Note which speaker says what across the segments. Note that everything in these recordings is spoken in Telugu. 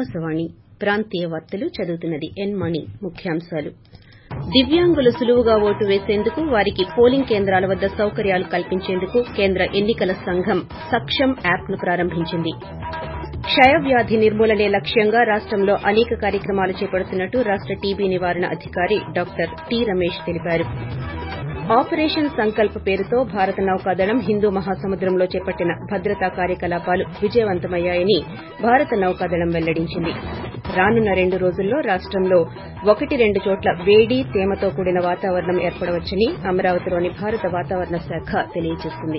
Speaker 1: ఆకాశవాణి ప్రాంతీయ వార్తలు చదువుతున్నది ఎన్ మణి ముఖ్యాంశాలు దివ్యాంగులు సులువుగా ఓటు వేసేందుకు వారికి పోలింగ్ కేంద్రాల వద్ద సౌకర్యాలు కల్పించేందుకు కేంద్ర ఎన్ని కల సంఘం సక్షమ్ యాప్ను ప్రారంభించింది క్షయవ్యాధి నిర్మూలనే లక్ష్యంగా రాష్టంలో అనేక కార్యక్రమాలు చేపడుతున్నట్టు రాష్ట టీబీ నివారణ అధికారి డాక్టర్ టి రమేష్ తెలిపారు ఆపరేషన్ సంకల్ప్ పేరుతో భారత నౌకాదళం హిందూ మహాసముద్రంలో చేపట్టిన భద్రతా కార్యకలాపాలు విజయవంతమయ్యాయని భారత నౌకాదళం వెల్లడించింది రానున్న రెండు రోజుల్లో రాష్టంలో ఒకటి రెండు చోట్ల వేడి తేమతో కూడిన వాతావరణం ఏర్పడవచ్చని అమరావతిలోని భారత వాతావరణ శాఖ తెలియజేసింది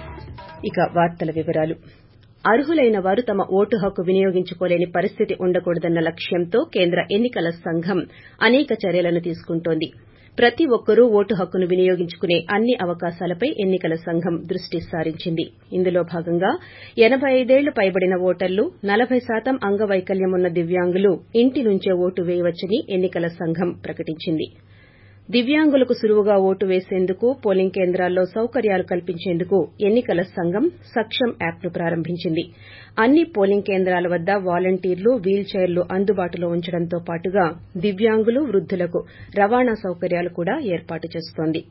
Speaker 1: అర్హులైన వారు తమ ఓటు హక్కు వినియోగించుకోలేని పరిస్థితి ఉండకూడదన్న లక్ష్యంతో కేంద్ర ఎన్ని కల సంఘం అనేక చర్యలను తీసుకుంటోంది ప్రతి ఒక్కరూ ఓటు హక్కును వినియోగించుకునే అన్ని అవకాశాలపై ఎన్ని కల సంఘం దృష్టి సారించింది ఇందులో భాగంగా ఎనబై ఐదేళ్లు పైబడిన ఓటర్లు నలబై శాతం అంగవైకల్యం ఉన్న దివ్యాంగులు ఇంటి నుంచే ఓటు వేయవచ్చని ఎన్ని కల సంఘం ప్రకటించింది దివ్యాంగులకు సులువుగా ఓటు వేసేందుకు పోలింగ్ కేంద్రాల్లో సౌకర్యాలు కల్పించేందుకు ఎన్ని కల సంఘం సక్షమ్ యాప్ను ప్రారంభించింది అన్ని పోలింగ్ కేంద్రాల వద్ద వాలంటీర్లు వీల్ చైర్లు అందుబాటులో ఉంచడంతో పాటుగా దివ్యాంగులు వృద్దులకు రవాణా సౌకర్యాలు కూడా ఏర్పాటు చేస్తోంది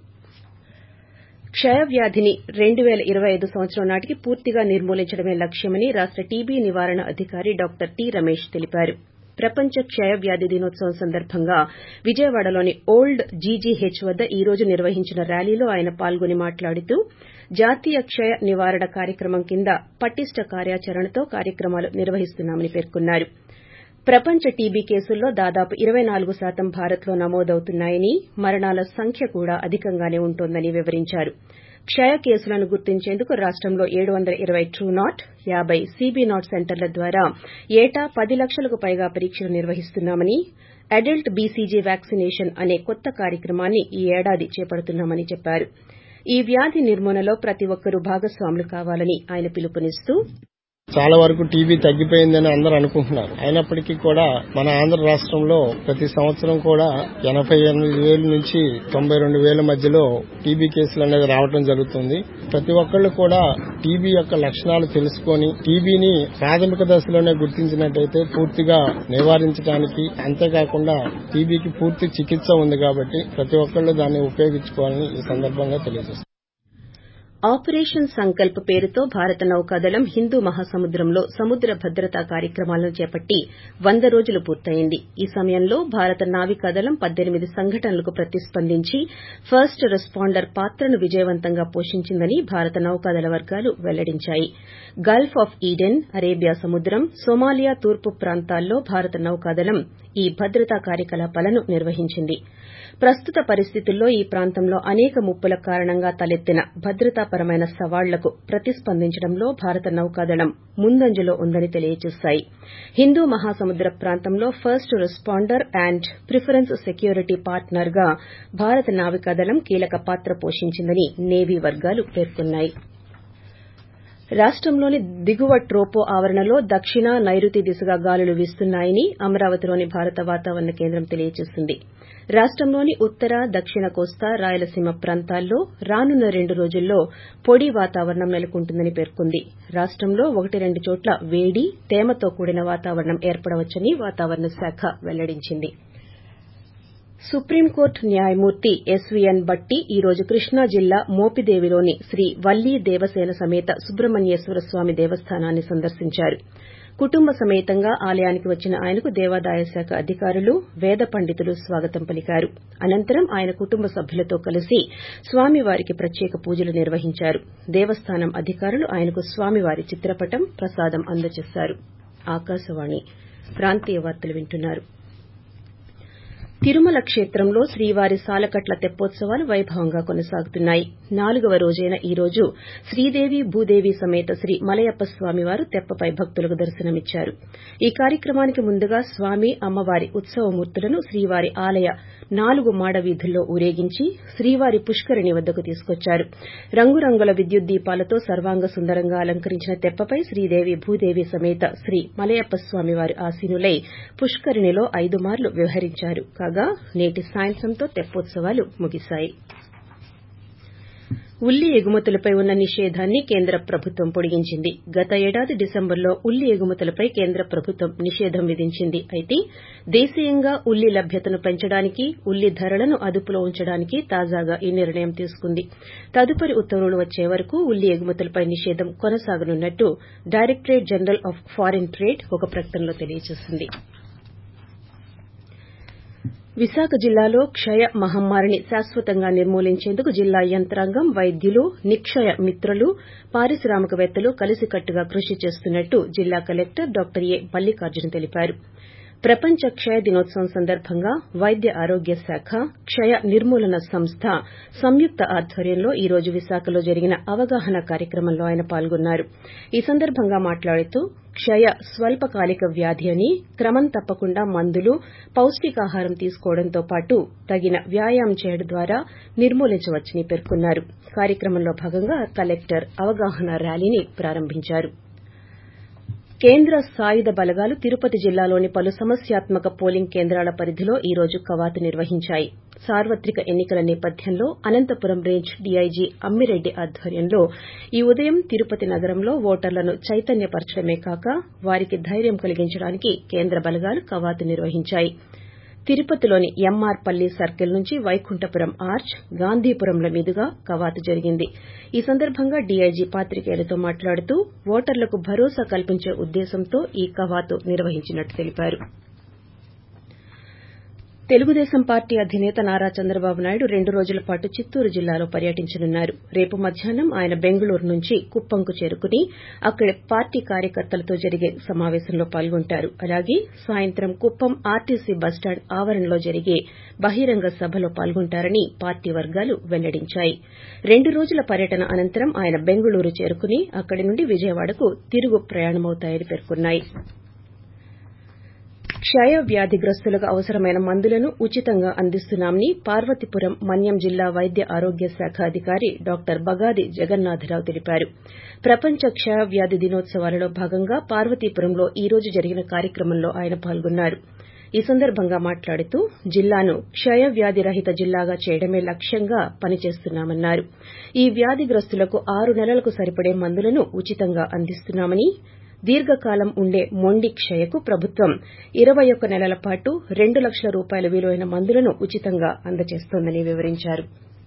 Speaker 1: క్షయవ్యాధిని రెండు పేల ఇరవై ఐదు సంవత్సరం నాటికి పూర్తిగా నిర్మూలించడమే లక్ష్యమని రాష్ట టీబీ నివారణ అధికారి డాక్టర్ టి రమేష్ తెలిపారు ప్రపంచ క్షయవ్యాధి దినోత్సవం సందర్భంగా విజయవాడలోని ఓల్డ్ జీజీహెచ్ వద్ద ఈ రోజు నిర్వహించిన ర్యాలీలో ఆయన పాల్గొని మాట్లాడుతూ జాతీయ క్షయ నివారణ కార్యక్రమం కింద పటిష్ట కార్యాచరణతో కార్యక్రమాలు నిర్వహిస్తున్నామని పేర్కొన్నారు ప్రపంచ టీబీ కేసుల్లో దాదాపు ఇరవై నాలుగు శాతం భారత్లో నమోదవుతున్నాయని మరణాల సంఖ్య కూడా అధికంగానే ఉంటోందని వివరించారు క్షయ కేసులను గుర్తించేందుకు రాష్టంలో ఏడు వందల ఇరవై ట్రూనాట్ యాబై సీబీ నాట్ సెంటర్ల ద్వారా ఏటా పది లక్షలకు పైగా పరీక్షలు నిర్వహిస్తున్నామని అడల్ట్ బీసీజీ వ్యాక్సినేషన్ అనే కొత్త కార్యక్రమాన్ని ఈ ఏడాది చేపడుతున్నామని చెప్పారు ఈ వ్యాధి నిర్మూలనలో ప్రతి ఒక్కరూ భాగస్వాములు కావాలని ఆయన పిలుపునిస్తూ
Speaker 2: చాలా వరకు టీబీ తగ్గిపోయిందని అందరూ అనుకుంటున్నారు అయినప్పటికీ కూడా మన ఆంధ్ర రాష్ట్రంలో ప్రతి సంవత్సరం కూడా ఎనబై ఎనిమిది వేల నుంచి తొంభై రెండు వేల మధ్యలో టీబీ కేసులు అనేది రావడం జరుగుతుంది ప్రతి ఒక్కళ్ళు కూడా టీబీ యొక్క లక్షణాలు తెలుసుకొని టీబీని ప్రాథమిక దశలోనే గుర్తించినట్టయితే పూర్తిగా నివారించడానికి అంతేకాకుండా టీబీకి పూర్తి చికిత్స ఉంది కాబట్టి ప్రతి ఒక్కళ్ళు దాన్ని ఉపయోగించుకోవాలని ఈ సందర్భంగా తెలియజేస్తారు
Speaker 1: ఆపరేషన్ సంకల్ప్ పేరుతో భారత నౌకాదళం హిందూ మహాసముద్రంలో సముద్ర భద్రతా కార్యక్రమాలను చేపట్టి వంద రోజులు పూర్తయింది ఈ సమయంలో భారత నావికాదళం పద్దెనిమిది సంఘటనలకు ప్రతిస్పందించి ఫస్ట్ రెస్పాండర్ పాత్రను విజయవంతంగా పోషించిందని భారత నౌకాదళ వర్గాలు వెల్లడించాయి గల్ఫ్ ఆఫ్ ఈడెన్ అరేబియా సముద్రం సోమాలియా తూర్పు ప్రాంతాల్లో భారత నౌకాదళం ఈ భద్రతా కార్యకలాపాలను నిర్వహించింది ప్రస్తుత పరిస్థితుల్లో ఈ ప్రాంతంలో అనేక ముప్పుల కారణంగా తలెత్తిన భద్రతాపరమైన సవాళ్లకు ప్రతిస్పందించడంలో భారత నౌకాదళం ముందంజలో ఉందని తెలియజేశాయి హిందూ మహాసముద్ర ప్రాంతంలో first responder and preference security partner గా భారత నావికాదళం కీలక పాత్ర పోషించిందని నేవీ వర్గాలు పేర్కొన్నాయి రాష్టంలోని దిగువ ట్రోపో ఆవరణలో దక్షిణ నైరుతి దిశగా గాలులు వీస్తున్నాయని అమరావతిలోని భారత వాతావరణ కేంద్రం తెలియజేసింది రాష్టంలోని ఉత్తర దక్షిణ కోస్తా రాయలసీమ ప్రాంతాల్లో రానున్న రెండు రోజుల్లో పొడి వాతావరణం నెలకొంటుందని పేర్కొంది రాష్టంలో ఒకటి రెండు చోట్ల వేడి తేమతో కూడిన వాతావరణం ఏర్పడవచ్చని వాతావరణ శాఖ వెల్లడించింది సుప్రీంకోర్టు న్యాయమూర్తి ఎస్వీఎన్ బట్టి ఈ రోజు కృష్ణా జిల్లా మోపిదేవిలోని శ్రీ వల్లీ దేవసేన సమేత సుబ్రహ్మణ్యేశ్వర స్వామి దేవస్థానాన్ని సందర్శించారు కుటుంబ సమేతంగా ఆలయానికి వచ్చిన ఆయనకు దేవాదాయ శాఖ అధికారులు పేద పండితులు స్వాగతం పలికారు అనంతరం ఆయన కుటుంబ సభ్యులతో కలిసి స్వామివారికి ప్రత్యేక పూజలు నిర్వహించారు దేవస్థానం అధికారులు ఆయనకు స్వామివారి చిత్రపటం ప్రసాదం అందజేశారు తిరుమల క్షేత్రంలో శ్రీవారి సాలకట్ల తెప్పోత్సవాలు వైభవంగా కొనసాగుతున్నాయి నాలుగవ రోజైన ఈ రోజు శ్రీదేవి భూదేవి సమేత శ్రీ మలయప్ప స్వామివారు తెప్పపై భక్తులకు దర్శనమిచ్చారు ఈ కార్యక్రమానికి ముందుగా స్వామి అమ్మవారి ఉత్సవమూర్తులను శ్రీవారి ఆలయ నాలుగు మాడ వీధుల్లో ఊరేగించి శ్రీవారి పుష్కరిణి వద్దకు తీసుకొచ్చారు రంగురంగుల విద్యుత్ దీపాలతో సర్వాంగ సుందరంగా అలంకరించిన తెప్పపై శ్రీదేవి భూదేవి సమేత శ్రీ మలయప్ప స్వామివారు ఆసీనులై పుష్కరిణిలో ఐదు మార్లు విహరించారు కాగా నేటి సాయంత్రంతో తెప్పోత్సవాలు ముగిశాయి ఉల్లి ఎగుమతులపై ఉన్న నిషేధాన్ని కేంద్ర ప్రభుత్వం పొడిగించింది గత ఏడాది డిసెంబర్లో ఉల్లి ఎగుమతులపై కేంద్ర ప్రభుత్వం నిషేధం విధించింది అయితే దేశీయంగా ఉల్లి లభ్యతను పెంచడానికి ఉల్లి ధరలను అదుపులో ఉంచడానికి తాజాగా ఈ నిర్ణయం తీసుకుంది తదుపరి ఉత్తర్వులు వచ్చే వరకు ఉల్లి ఎగుమతులపై నిషేధం కొనసాగనున్నట్టు directorate general of foreign trade ఒక ప్రకటనలో తెలియజేసింది విశాఖ జిల్లాలో క్షయ మహమ్మారిని శాశ్వతంగా నిర్మూలించేందుకు జిల్లా యంత్రాంగం వైద్యులు నిక్షయ మిత్రులు పారిశ్రామికవేత్తలు కలిసికట్టుగా కృషి చేస్తున్నట్టు జిల్లా కలెక్టర్ డాక్టర్ ఏ మల్లికార్జున తెలిపారు ప్రపంచ క్షయ దినోత్సవం సందర్భంగా వైద్య ఆరోగ్య శాఖ క్షయ నిర్మూలన సంస్థ సంయుక్త ఆధ్వర్యంలో ఈ రోజు విశాఖలో జరిగిన అవగాహన కార్యక్రమంలో ఆయన పాల్గొన్నారు ఈ సందర్భంగా మాట్లాడుతూ క్షయ స్వల్పకాలిక వ్యాధి అని క్రమం తప్పకుండా మందులు పౌష్టికాహారం తీసుకోవడంతో పాటు తగిన వ్యాయామం చేయడం ద్వారా నిర్మూలించవచ్చని పేర్కొన్నారు కార్యక్రమంలో భాగంగా కలెక్టర్ అవగాహన ర్యాలీని ప్రారంభించారు కేంద్ర సాయుధ బలగాలు తిరుపతి జిల్లాలోని పలు సమస్యాత్మక పోలింగ్ కేంద్రాల పరిధిలో ఈ రోజు కవాతు నిర్వహించాయి సార్వత్రిక ఎన్నికల నేపథ్యంలో అనంతపురం రేంజ్ డీఐజీ అమ్మిరెడ్డి ఆధ్వర్యంలో ఈ ఉదయం తిరుపతి నగరంలో ఓటర్లను చైతన్యపరచడమే కాక వారికి ధైర్యం కలిగించడానికి కేంద్ర బలగాలు కవాతు నిర్వహించాయి తిరుపతిలోని ఎంఆర్ పల్లి సర్కిల్ నుంచి వైకుంఠపురం ఆర్చ్ గాంధీపురంల మీదుగా కవాతు జరిగింది ఈ సందర్భంగా డీఐజీ పాత్రికేయులతో మాట్లాడుతూ ఓటర్లకు భరోసా కల్పించే ఉద్దేశంతో ఈ కవాతు నిర్వహించినట్టు తెలిపారు తెలుగుదేశం పార్టీ అధినేత నారా చంద్రబాబు నాయుడు రెండు రోజుల పాటు చిత్తూరు జిల్లాలో పర్యటించనున్నారు రేపు మధ్యాహ్నం ఆయన బెంగళూరు నుంచి కుప్పంకు చేరుకుని అక్కడి పార్టీ కార్యకర్తలతో జరిగే సమావేశంలో పాల్గొంటారు అలాగే సాయంత్రం కుప్పం ఆర్టీసీ బస్టాండ్ ఆవరణలో జరిగే బహిరంగ సభలో పాల్గొంటారని పార్టీ వర్గాలు వెల్లడించాయి రెండు రోజుల పర్యటన అనంతరం ఆయన బెంగళూరు చేరుకుని అక్కడి నుండి విజయవాడకు తిరుగు ప్రయాణమవుతాయని పేర్కొన్నాయి క్షయ వ్యాధిగ్రస్తులకు అవసరమైన మందులను ఉచితంగా అందిస్తున్నామని పార్వతీపురం మన్యం జిల్లా వైద్య ఆరోగ్య శాఖ అధికారి డాక్టర్ బగాది జగన్నాథరావు తెలిపారు ప్రపంచ క్షయ వ్యాధి దినోత్సవాలలో భాగంగా పార్వతీపురంలో ఈ రోజు జరిగిన కార్యక్రమంలో ఆయన పాల్గొన్నారు ఈ సందర్భంగా మాట్లాడుతూ జిల్లాను క్షయ వ్యాధి రహిత జిల్లాగా చేయడమే లక్ష్యంగా పనిచేస్తున్నామన్నారు ఈ వ్యాధిగ్రస్తులకు ఆరు నెలలకు సరిపడే మందులను ఉచితంగా అందిస్తున్నామని దీర్ఘకాలం ఉండే మొండి క్షయకు ప్రభుత్వం ఇరవై ఒక్క నెలల పాటు రెండు లక్షల రూపాయల విలువైన మందులను ఉచితంగా అందజేస్తోందని వివరించారు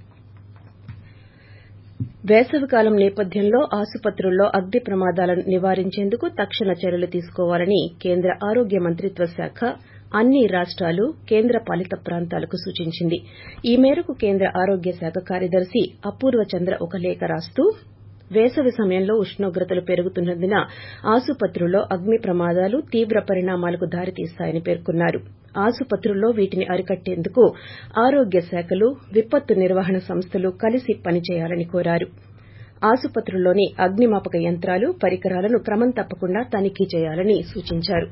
Speaker 1: వేసవికాలం నేపథ్యంలో ఆసుపత్రుల్లో అగ్ని ప్రమాదాలను నివారించేందుకు తక్షణ చర్యలు తీసుకోవాలని కేంద్ర ఆరోగ్య మంత్రిత్వ శాఖ అన్ని రాష్టాలు కేంద్ర పాలిత ప్రాంతాలకు సూచించింది ఈ మేరకు కేంద్ర ఆరోగ్య శాఖ కార్యదర్శి అపూర్వ చంద్ర ఒక లేఖ రాస్తూ వేసవి సమయంలో ఉష్ణోగ్రతలు పెరుగుతున్నందున ఆసుపత్రుల్లో అగ్ని ప్రమాదాలు తీవ్ర పరిణామాలకు దారితీస్తాయని పేర్కొన్నారు ఆసుపత్రుల్లో వీటిని అరికట్టేందుకు ఆరోగ్య శాఖలు విపత్తు నిర్వహణ సంస్థలు కలిసి పనిచేయాలని కోరారు ఆసుపత్రుల్లోని అగ్నిమాపక యంత్రాలు పరికరాలను క్రమం తప్పకుండా తనిఖీ చేయాలని సూచించారు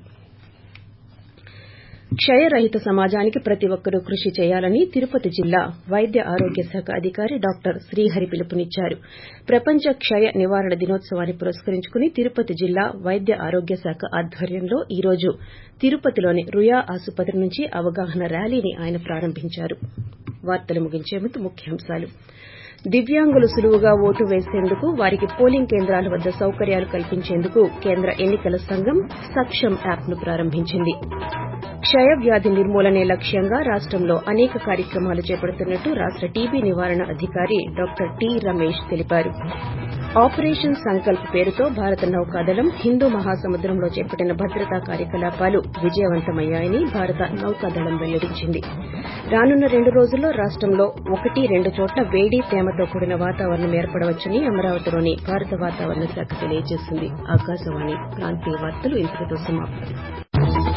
Speaker 1: క్షయరహిత సమాజానికి ప్రతి ఒక్కరూ కృషి చేయాలని తిరుపతి జిల్లా వైద్య ఆరోగ్య శాఖ అధికారి డాక్టర్ శ్రీహరి పిలుపునిచ్చారు ప్రపంచ క్షయ నివారణ దినోత్సవాన్ని పురస్కరించుకుని తిరుపతి జిల్లా వైద్య ఆరోగ్య శాఖ ఆధ్వర్యంలో ఈ రోజు తిరుపతిలోని రుయా ఆసుపత్రి నుంచి అవగాహన ర్యాలీని ఆయన ప్రారంభించారు వార్తలు ముగించే ముందు ముఖ్యాంశాలు దివ్యాంగులు సులువుగా ఓటు వేసేందుకు వారికి పోలింగ్ కేంద్రాల వద్ద సౌకర్యాలు కల్పించేందుకు కేంద్ర ఎన్నికల సంఘం సక్షం యాప్ను ప్రారంభించింది క్షయ వ్యాధి నిర్మూలనే లక్ష్యంగా రాష్టంలో అనేక కార్యక్రమాలు చేపడుతున్నట్టు రాష్ట టీబీ నివారణ అధికారి డాక్టర్ టి రమేష్ తెలిపారు ఆపరేషన్ సంకల్ప్ పేరుతో భారత నౌకాదళం హిందూ మహాసముద్రంలో చేపట్టిన భద్రతా కార్యకలాపాలు విజయవంతమయ్యాయని భారత నౌకాదళం వెల్లడించింది రానున్న రెండు రోజుల్లో రాష్టంలో ఒకటి రెండు చోట్ల వేడి తేమతో కూడిన వాతావరణం ఏర్పడవచ్చని అమరావతిలోని భారత వాతావరణ శాఖ తెలియజేసింది ఆకాశవాణి ప్రాంతీయ వార్తలు ఇంతటితో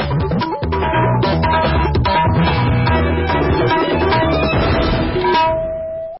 Speaker 1: సమాప్తం